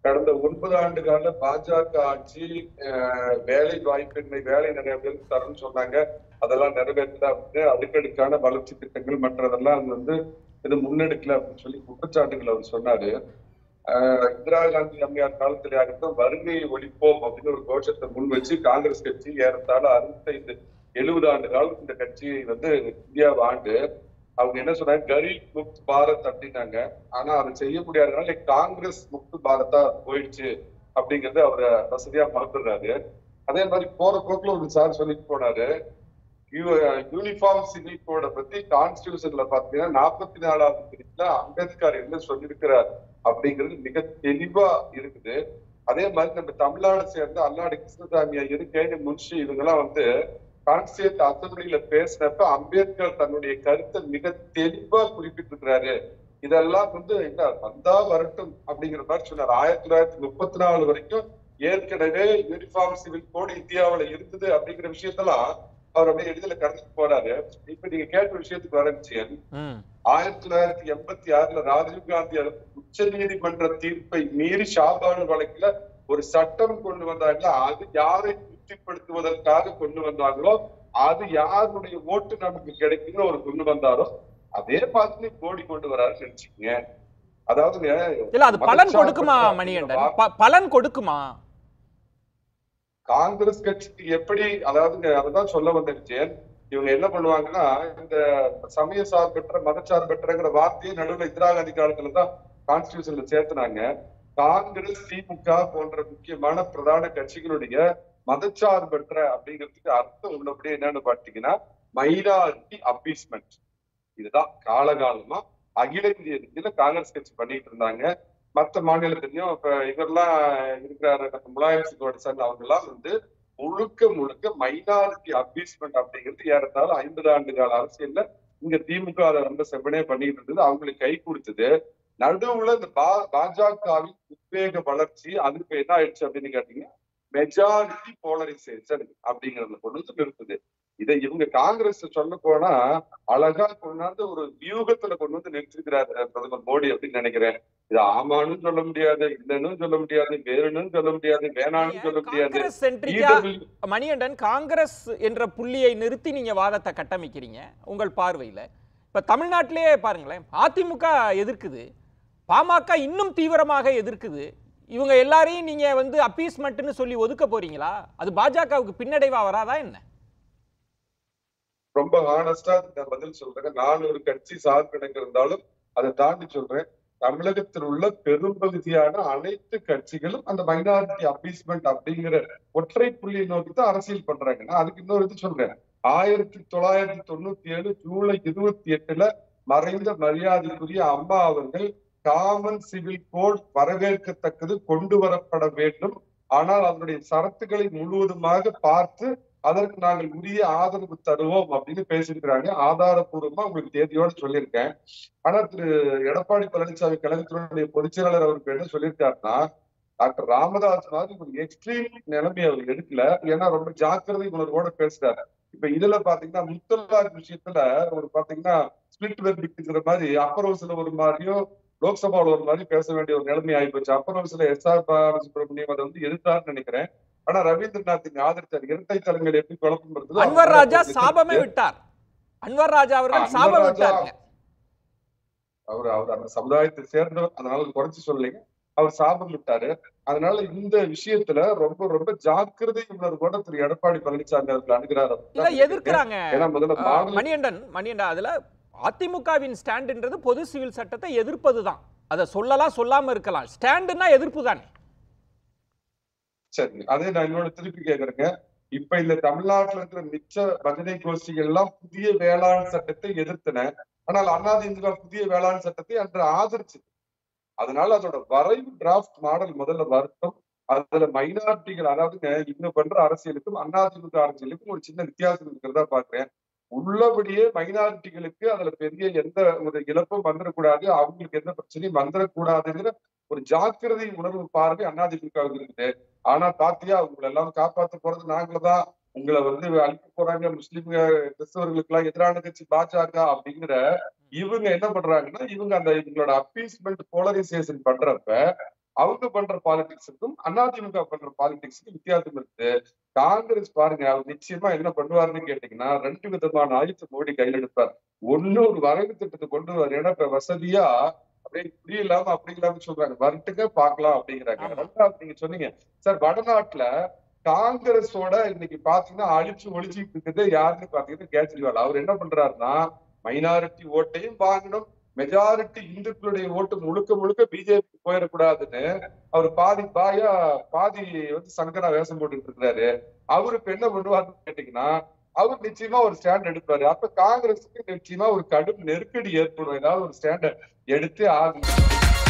கடந்த ஒன்பது ஆண்டு கால பாஜக ஆட்சி அஹ், வேலை வாய்ப்பின்மை வேலை நிறைய பேருக்கு தரணும்னு சொன்னாங்க அதெல்லாம் நிறைவேற்றல அப்படின்னு அடுக்கடுக்கான வளர்ச்சி திட்டங்கள் மற்றதெல்லாம் அது வந்து இது முன்னெடுக்கல அப்படின்னு சொல்லி குற்றச்சாட்டுகள் அவர் சொன்னாரு ஆஹ் இந்திரா காந்தி அம்மையார் காலத்திலே ஆகட்டும் வறுமையை ஒழிப்போம் அப்படின்னு ஒரு கோஷத்தை முன் வச்சு காங்கிரஸ் கட்சி ஏறத்தாழ அறுபத்தைந்து எழுபது ஆண்டு காலம் இந்த கட்சியை வந்து இந்தியாவை ஆண்டு அவங்க என்ன சொன்னாங்க கரீப் முக்த் பாரத் அப்படின்னாங்க ஆனா அதை செய்ய முடியாதனால காங்கிரஸ் முக்து பாரத்தா போயிடுச்சு அப்படிங்கறது அவரை வசதியா மறந்துடுறாரு அதே மாதிரி போற போக்குல ஒரு சார் சொல்லிட்டு போனாரு யூனிஃபார்ம் சிவில் கோட பத்தி கான்ஸ்டிடியூஷன்ல பாத்தீங்கன்னா நாற்பத்தி நாலாவது பிரிவுல அம்பேத்கர் என்ன சொல்லியிருக்கிறார் அப்படிங்கிறது மிக தெளிவா இருக்குது அதே மாதிரி நம்ம தமிழ்நாடு சேர்ந்த அல்லாடி கிருஷ்ணசாமி ஐயர் கேணி முன்ஷி இவங்கெல்லாம் வந்து கான்ஸ்டியூட் அசம்பிளியில பேசினப்ப அம்பேத்கர் தன்னுடைய கருத்தை மிக தெளிவா குறிப்பிட்டிருக்கிறாரு இதெல்லாம் வந்து என்ன வந்தா வரட்டும் அப்படிங்கிற மாதிரி சொன்னார் ஆயிரத்தி தொள்ளாயிரத்தி முப்பத்தி நாலு வரைக்கும் ஏற்கனவே யூனிஃபார்ம் சிவில் கோடு இந்தியாவுல இருந்தது அப்படிங்கிற விஷயத்தெல்லாம் அவர் அப்படியே எளிதில் கடந்துட்டு போறாரு இப்ப நீங்க கேட்ட விஷயத்துக்கு வரச்சியன் ம் ஆயிரத்தி தொள்ளாயிரத்தி எண்பத்தி ஆறுல ராஜீவ் காந்தி உச்ச நீதிமன்ற தீர்ப்பை மீறி ஷாபானு வழக்குல ஒரு சட்டம் கொண்டு வந்தாங்க அது யாரை திருப்திப்படுத்துவதற்காக கொண்டு வந்தாங்களோ அது யாருடைய ஓட்டு நமக்கு கிடைக்குன்னு ஒரு கொண்டு வந்தாரோ அதே மாதிரி கோடி கொண்டு வராருன்னு நினைச்சுக்கங்க அதாவதுங்க இல்ல அது பலன் மதச்சார்பற்ற கொடுக்குமா அப்படிங்கிற மணிகண்டன் ப- பலன் கொடுக்குமா காங்கிரஸ் கட்சிக்கு எப்படி அதாவது அததான் சொல்ல வந்துருச்சேன் இவங்க என்ன பண்ணுவாங்கன்னா இந்த சமய சார்பற்ற மதச்சார்பற்றங்கிற வார்த்தையை நடுவுல இந்திரா காந்தி காலத்துல தான் கான்ஸ்டியூஷன்ல சேர்த்துனாங்க காங்கிரஸ் திமுக போன்ற முக்கியமான பிரதான கட்சிகளுடைய மதச்சார்பற்ற அப்படிங்கிறதுக்கு அர்த்தம் உள்ளபடி என்னன்னு பாத்தீங்கன்னா மைனாரிட்டி அப்பீஸ்மெண்ட் இதுதான் காலகாலமா அகில இந்திய ரீதியில காங்கிரஸ் கட்சி பண்ணிட்டு இருந்தாங்க மத்த மாநிலத்திலயும் இப்ப இவரெல்லாம் இருக்கிறாரு நம்ம முலாயம் சிங்கோட சன் அவங்க எல்லாம் வந்து முழுக்க முழுக்க மைனாரிட்டி அப்பீஸ்மெண்ட் அப்படிங்கிறது ஏறத்தாழ ஐம்பது ஆண்டு கால அரசியல்ல இங்க திமுக அதை ரொம்ப செவ்வனே பண்ணிட்டு இருந்தது அவங்களுக்கு கை கொடுத்தது நடுவுல இந்த பா- பாஜகவின் உத்வேக வளர்ச்சி அதுக்கு என்ன ஆயிடுச்சு அப்படின்னு கேட்டீங்கன்னா மெஜாரிட்டி போலரைசேஷன் அப்படிங்கறதுல கொண்டு வந்து நிறுத்துது இதை இவங்க காங்கிரஸ் சொல்ல போனா அழகா கொண்டாந்து ஒரு வியூகத்துல கொண்டு வந்து நிறுத்திருக்கிறார் அஹ், பிரதமர் மோடி அப்படின்னு நினைக்கிறேன் இது ஆமான்னு சொல்ல முடியாது இல்லைன்னு சொல்ல முடியாது வேணும்னு சொல்ல முடியாது வேணான்னு சொல்ல முடியாது காங்கிரஸ் சென்ட்ரிக்கா EW மணிகண்டன் காங்கிரஸ் என்ற புள்ளியை நிறுத்தி நீங்க வாதத்தை கட்டமைக்கிறீங்க உங்கள் பார்வையில இப்ப தமிழ்நாட்டிலேயே பாருங்களேன் அதிமுக எதிர்க்குது பாமக இன்னும் தீவிரமாக எதிர்க்குது இவங்க எல்லாரையும் நீங்க வந்து அப்பீஸ்மெண்ட்னு சொல்லி ஒதுக்க போறீங்களா அது பாஜகவுக்கு பின்னடைவா வராதா என்ன ரொம்ப ஹானஸ்டா நான் பதில் சொல்றேன் நான் ஒரு கட்சி சார்பிணங்க இருந்தாலும் அதை தாண்டி சொல்றேன் தமிழகத்தில் உள்ள பெரும்பகுதியான அனைத்து கட்சிகளும் அந்த மைனாரிட்டி அப்பீஸ்மெண்ட் அப்படிங்கிற ஒற்றை புள்ளியை நோக்கி தான் அரசியல் பண்றாங்க நான் அதுக்கு இன்னொரு இது சொல்றேன் ஆயிரத்தி தொள்ளாயிரத்தி தொண்ணூத்தி ஏழு ஜூலை இருபத்தி எட்டுல மறைந்த மரியாதைக்குரிய அம்மா அவர்கள் காமன் சிவில் கோட் வரவேற்கத்தக்கது கொண்டு வரப்பட வேண்டும் ஆனால் அதனுடைய சரத்துக்களை முழுவதுமாக பார்த்து அதற்கு நாங்கள் உரிய ஆதரவு தருவோம் அப்படின்னு பேசியிருக்கிறாங்க ஆதாரபூர்வமா உங்களுக்கு தேதியோட சொல்லியிருக்கேன் ஆனா திரு எடப்பாடி பழனிசாமி கழகத்தினுடைய பொதுச் செயலாளர் அவருக்கு என்ன சொல்லியிருக்காருன்னா டாக்டர் ராமதாஸ் மாதிரி ஒரு எக்ஸ்ட்ரீம் நிலைமை அவர் எடுக்கல ஏன்னா ரொம்ப ஜாக்கிரதை உணர்வோட பேசுறாரு இப்ப இதுல பாத்தீங்கன்னா முத்தலாக் விஷயத்துல ஒரு பாத்தீங்கன்னா ஸ்பிளிட் வெர்டிக்ட்ங்கிற மாதிரி அப்பர் ஹவுஸ்ல ஒரு மாதிரியும் லோக்சபாவில் ஒரு மாதிரி பேச வேண்டிய ஒரு நிலைமை ஆயிப்போச்சு அப்பர் ஹவுஸ்ல எஸ் ஆர் பாலசுப்ரமணியம் அதை வந்து எதிர்த்தாருன்னு நினைக்கிறேன் ஆனா ரவீந்திரநாத் இங்க ஆதரிச்சார் இரட்டை தலங்கள் எப்படி குழப்பம் வருதோ அன்வர் ராஜா அவர் சாபமே விட்டார் அன்வர் ராஜா அவர்கள் ஆ, சாபம் அன்வர் ராஜா விட்டாருங்க அவர் அவர் அந்த சமுதாயத்தை சேர்ந்தவர் அதனால குறைச்சு சொல்லலைங்க அவர் சாபம் விட்டாரு அதனால இந்த விஷயத்துல ரொம்ப ரொம்ப ஜாக்கிரதை உணர்வோட திரு எடப்பாடி பழனிசாமி அவர்கள் அணுகிறார் இல்ல எதிர்க்கிறாங்க ஏன்னா முதல்ல ஆ, மாநில மணிகண்டன் மணிகண்டன் அதுல அதிமுகவின் ஸ்டாண்டுன்றது பொது சிவில் சட்டத்தை எதிர்ப்பதுதான் அதை சொல்லலாம் சொல்லாம இருக்கலாம் ஸ்டாண்டுன்னா எதிர்ப்பு தானே சரி அதே நான் இன்னொரு திருப்பி கேக்குறேங்க இப்ப இந்த தமிழ்நாட்டுல இருக்கிற மிச்ச பஜனை கோஷ்டிகள் எல்லாம் புதிய வேளாண் சட்டத்தை எதிர்த்தன ஆனால் அதிமுக புதிய வேளாண் சட்டத்தை அன்று ஆதரிச்சு அதனால அதோட வரைவு டிராஃப்ட் மாடல் முதல்ல வரட்டும் அதுல மைனாரிட்டிகள் அதாவதுங்க இங்க பண்ற அரசியலுக்கும் அதிமுக அரசியலுக்கும் ஒரு சின்ன வித்தியாசம் இருக்கிறதா பாக்குறேன் உள்ளபடியே மைனாரிட்டிகளுக்கு அதுல பெரிய எந்த ஒரு இழப்பும் வந்துடக்கூடாது அவங்களுக்கு எந்த பிரச்சனையும் வந்துடக்கூடாதுங்கிற ஒரு ஜாக்கிரதை உணர்வு பார்வை அதிமுக இருக்குது ஆனா பாத்தியா உங்களை எல்லாம் காப்பாத்த போறது நாங்களதான் உங்களை வந்து அழிக்க போறாங்க முஸ்லிம் கிறிஸ்தவர்களுக்கு எல்லாம் எதிரான கட்சி பாஜக அப்படிங்கிற இவங்க என்ன பண்றாங்கன்னா இவங்க அந்த இவங்களோட அப்பீஸ்மெண்ட் போலரைசேஷன் பண்றப்ப அவங்க பண்ற பாலிடிக்ஸுக்கும் அதிமுக பண்ற பாலிடிக்ஸுக்கும் வித்தியாசம் இருக்கு காங்கிரஸ் பாருங்க அவர் நிச்சயமா என்ன பண்ணுவாருன்னு கேட்டீங்கன்னா ரெண்டு விதமான ஆயுத்த மோடி கையில் எடுப்பார் ஒண்ணு ஒரு வரைவு திட்டத்தை கொண்டு வருவார் ஏன்னா இப்ப வசதியா அப்படியே இப்படி இல்லாம அப்படி இல்லாம சொல்றாங்க வரட்டுங்க பாக்கலாம் அப்படிங்கிறாங்க ஆமா. ரெண்டாவது நீங்க சொன்னீங்க சார் வடநாட்டுல காங்கிரஸோட இன்னைக்கு பாத்தீங்கன்னா அழிச்சு ஒழிச்சுட்டு இருக்கிறது யாருன்னு பாத்தீங்கன்னா கேஜ்ரிவால் அவர் என்ன பண்றாருன்னா மைனாரிட்டி ஓட்டையும் வாங்கணும் மெஜாரிட்டி இந்துக்களுடைய ஓட்டு முழுக்க முழுக்க பிஜேபி போயிடக்கூடாதுன்னு அவர் பாதி பாயா பாதி வந்து சங்கரா வேஷம் போட்டுட்டு இருக்கிறாரு அவரு இப்ப என்ன பண்ணுவாருன்னு கேட்டீங்கன்னா அவர் நிச்சயமா ஒரு ஸ்டாண்ட் எடுப்பாரு அப்ப காங்கிரஸுக்கு நிச்சயமா ஒரு கடும் நெருக்கடி ஏற்படும் ஏதாவது ஒரு ஸ்டாண்ட் எடுத்து ஆகும்